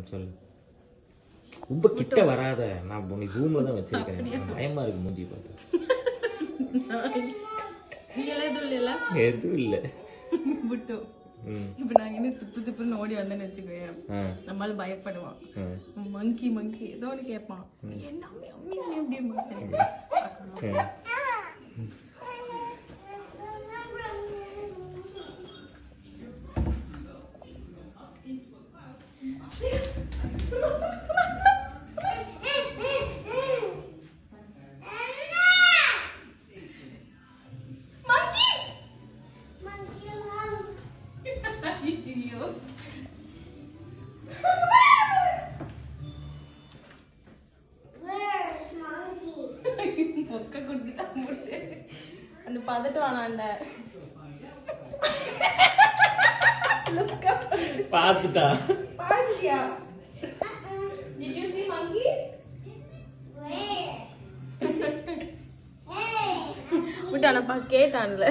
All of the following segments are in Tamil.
ம் சொல்லு ரொம்ப கிட்ட வராத நான் உன்னை ரூம்ல தான் வச்சிருக்கேன் எனக்கு பயமா இருக்கு மூஞ்சி பார்த்து இதெல்லாம் எதுவும் இல்லைல்ல எதுவும் இல்ல புட்டு ம் இப்ப நாங்க இன்னும் திப்பு திப்புன்னு ஓடி வந்தேன்னு வச்சுக்கோயேன் ஆ நம்மளால பயப்படுவான் ஆ மங்கி மங்கி ஏதோ ஒன்று கேட்பான் என்ன அம்மி அம்மி அம்மி அப்படி ஆ. ஐயோ மொக்க குடுத்துட்டான் முட்டு. அந்த பதட்டம் வேணாண்ட பார்த்துட்டா பாத்தியா Did you see monkey? விட்டானப்பா கேட்டான்ல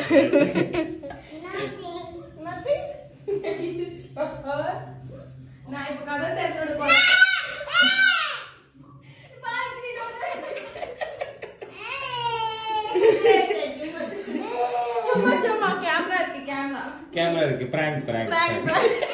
Nothing? Are you sure? நான் இப்ப கதை திறந்து போறேன் சும்மா சும்மா கேமரா இருக்கு கேமரா கேமரா இருக்கு பிராங்க் பிராங்க் Prank, prank.